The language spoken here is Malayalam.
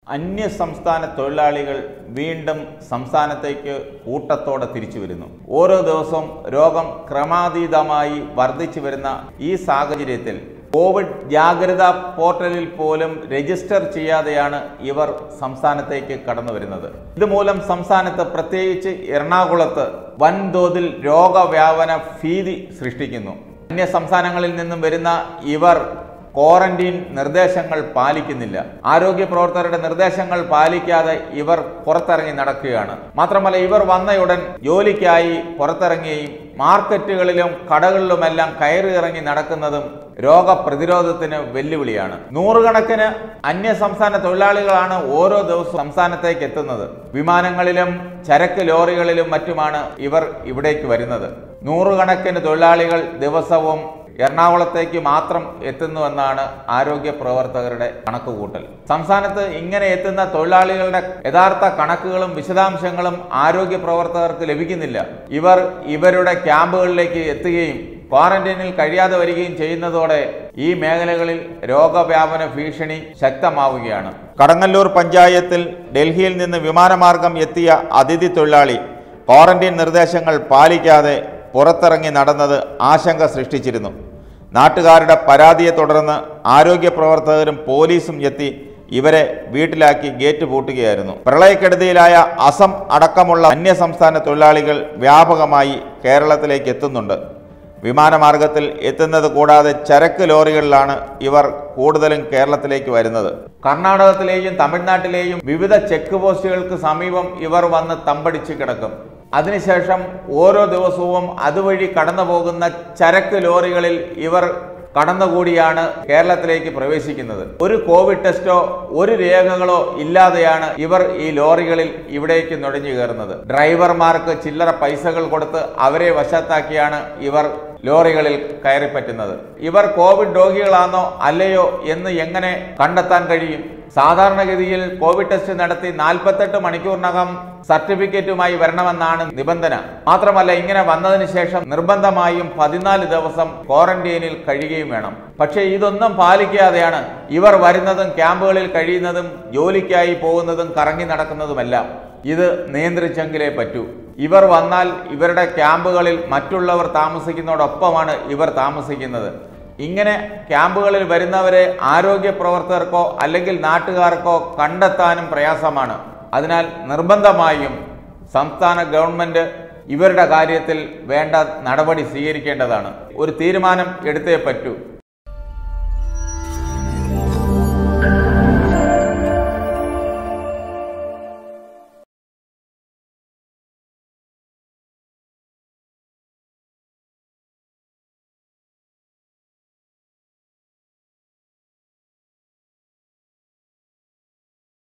അന്യ സംസ്ഥാന തൊഴിലാളികൾ വീണ്ടും സംസ്ഥാനത്തേക്ക് കൂട്ടത്തോടെ തിരിച്ചു വരുന്നു ഓരോ ദിവസവും രോഗം ക്രമാതീതമായി വർദ്ധിച്ചു വരുന്ന ഈ സാഹചര്യത്തിൽ കോവിഡ് ജാഗ്രതാ പോർട്ടലിൽ പോലും രജിസ്റ്റർ ചെയ്യാതെയാണ് ഇവർ സംസ്ഥാനത്തേക്ക് കടന്നു വരുന്നത് ഇതുമൂലം സംസ്ഥാനത്ത് പ്രത്യേകിച്ച് എറണാകുളത്ത് വൻതോതിൽ രോഗവ്യാപന ഭീതി സൃഷ്ടിക്കുന്നു അന്യ സംസ്ഥാനങ്ങളിൽ നിന്നും വരുന്ന ഇവർ ക്വാറന്റീൻ നിർദ്ദേശങ്ങൾ പാലിക്കുന്നില്ല ആരോഗ്യ പ്രവർത്തകരുടെ നിർദ്ദേശങ്ങൾ പാലിക്കാതെ ഇവർ പുറത്തിറങ്ങി നടക്കുകയാണ് മാത്രമല്ല ഇവർ വന്നയുടൻ ജോലിക്കായി പുറത്തിറങ്ങുകയും മാർക്കറ്റുകളിലും കടകളിലുമെല്ലാം കയറി ഇറങ്ങി നടക്കുന്നതും രോഗപ്രതിരോധത്തിന് വെല്ലുവിളിയാണ് നൂറുകണക്കിന് അന്യ സംസ്ഥാന തൊഴിലാളികളാണ് ഓരോ ദിവസവും സംസ്ഥാനത്തേക്ക് എത്തുന്നത് വിമാനങ്ങളിലും ചരക്ക് ലോറികളിലും മറ്റുമാണ് ഇവർ ഇവിടേക്ക് വരുന്നത് നൂറുകണക്കിന് തൊഴിലാളികൾ ദിവസവും എറണാകുളത്തേക്ക് മാത്രം എത്തുന്നുവെന്നാണ് ആരോഗ്യ പ്രവർത്തകരുടെ കണക്കുകൂട്ടൽ സംസ്ഥാനത്ത് ഇങ്ങനെ എത്തുന്ന തൊഴിലാളികളുടെ യഥാർത്ഥ കണക്കുകളും വിശദാംശങ്ങളും ആരോഗ്യ പ്രവർത്തകർക്ക് ലഭിക്കുന്നില്ല ഇവർ ഇവരുടെ ക്യാമ്പുകളിലേക്ക് എത്തുകയും ക്വാറന്റൈനിൽ കഴിയാതെ വരികയും ചെയ്യുന്നതോടെ ഈ മേഖലകളിൽ രോഗവ്യാപന ഭീഷണി ശക്തമാവുകയാണ് കടങ്ങല്ലൂർ പഞ്ചായത്തിൽ ഡൽഹിയിൽ നിന്ന് വിമാനമാർഗം എത്തിയ അതിഥി തൊഴിലാളി ക്വാറന്റൈൻ നിർദ്ദേശങ്ങൾ പാലിക്കാതെ പുറത്തിറങ്ങി നടന്നത് ആശങ്ക സൃഷ്ടിച്ചിരുന്നു നാട്ടുകാരുടെ പരാതിയെ തുടർന്ന് ആരോഗ്യ പ്രവർത്തകരും പോലീസും എത്തി ഇവരെ വീട്ടിലാക്കി ഗേറ്റ് പൂട്ടുകയായിരുന്നു പ്രളയക്കെടുതിയിലായ അസം അടക്കമുള്ള അന്യസംസ്ഥാന തൊഴിലാളികൾ വ്യാപകമായി കേരളത്തിലേക്ക് എത്തുന്നുണ്ട് വിമാനമാർഗത്തിൽ എത്തുന്നത് കൂടാതെ ചരക്ക് ലോറികളിലാണ് ഇവർ കൂടുതലും കേരളത്തിലേക്ക് വരുന്നത് കർണാടകത്തിലെയും തമിഴ്നാട്ടിലെയും വിവിധ ചെക്ക് പോസ്റ്റുകൾക്ക് സമീപം ഇവർ വന്ന് തമ്പടിച്ച് കിടക്കും അതിനുശേഷം ഓരോ ദിവസവും അതുവഴി കടന്നു പോകുന്ന ചരക്ക് ലോറികളിൽ ഇവർ കടന്നുകൂടിയാണ് കേരളത്തിലേക്ക് പ്രവേശിക്കുന്നത് ഒരു കോവിഡ് ടെസ്റ്റോ ഒരു രേഖകളോ ഇല്ലാതെയാണ് ഇവർ ഈ ലോറികളിൽ ഇവിടേക്ക് നുഴഞ്ഞു കയറുന്നത് ഡ്രൈവർമാർക്ക് ചില്ലറ പൈസകൾ കൊടുത്ത് അവരെ വശത്താക്കിയാണ് ഇവർ ലോറികളിൽ കയറിപ്പറ്റുന്നത് ഇവർ കോവിഡ് രോഗികളാണോ അല്ലയോ എന്ന് എങ്ങനെ കണ്ടെത്താൻ കഴിയും സാധാരണഗതിയിൽ കോവിഡ് ടെസ്റ്റ് നടത്തി നാൽപ്പത്തെട്ട് മണിക്കൂറിനകം സർട്ടിഫിക്കറ്റുമായി വരണമെന്നാണ് നിബന്ധന മാത്രമല്ല ഇങ്ങനെ വന്നതിന് ശേഷം നിർബന്ധമായും പതിനാല് ദിവസം ക്വാറന്റൈനിൽ കഴിയുകയും വേണം പക്ഷേ ഇതൊന്നും പാലിക്കാതെയാണ് ഇവർ വരുന്നതും ക്യാമ്പുകളിൽ കഴിയുന്നതും ജോലിക്കായി പോകുന്നതും കറങ്ങി നടക്കുന്നതുമെല്ലാം ഇത് നിയന്ത്രിച്ചെങ്കിലേ പറ്റൂ ഇവർ വന്നാൽ ഇവരുടെ ക്യാമ്പുകളിൽ മറ്റുള്ളവർ താമസിക്കുന്നതോടൊപ്പമാണ് ഇവർ താമസിക്കുന്നത് ഇങ്ങനെ ക്യാമ്പുകളിൽ വരുന്നവരെ ആരോഗ്യ പ്രവർത്തകർക്കോ അല്ലെങ്കിൽ നാട്ടുകാർക്കോ കണ്ടെത്താനും പ്രയാസമാണ് അതിനാൽ നിർബന്ധമായും സംസ്ഥാന ഗവൺമെന്റ് ഇവരുടെ കാര്യത്തിൽ വേണ്ട നടപടി സ്വീകരിക്കേണ്ടതാണ് ഒരു തീരുമാനം എടുത്തേ പറ്റൂ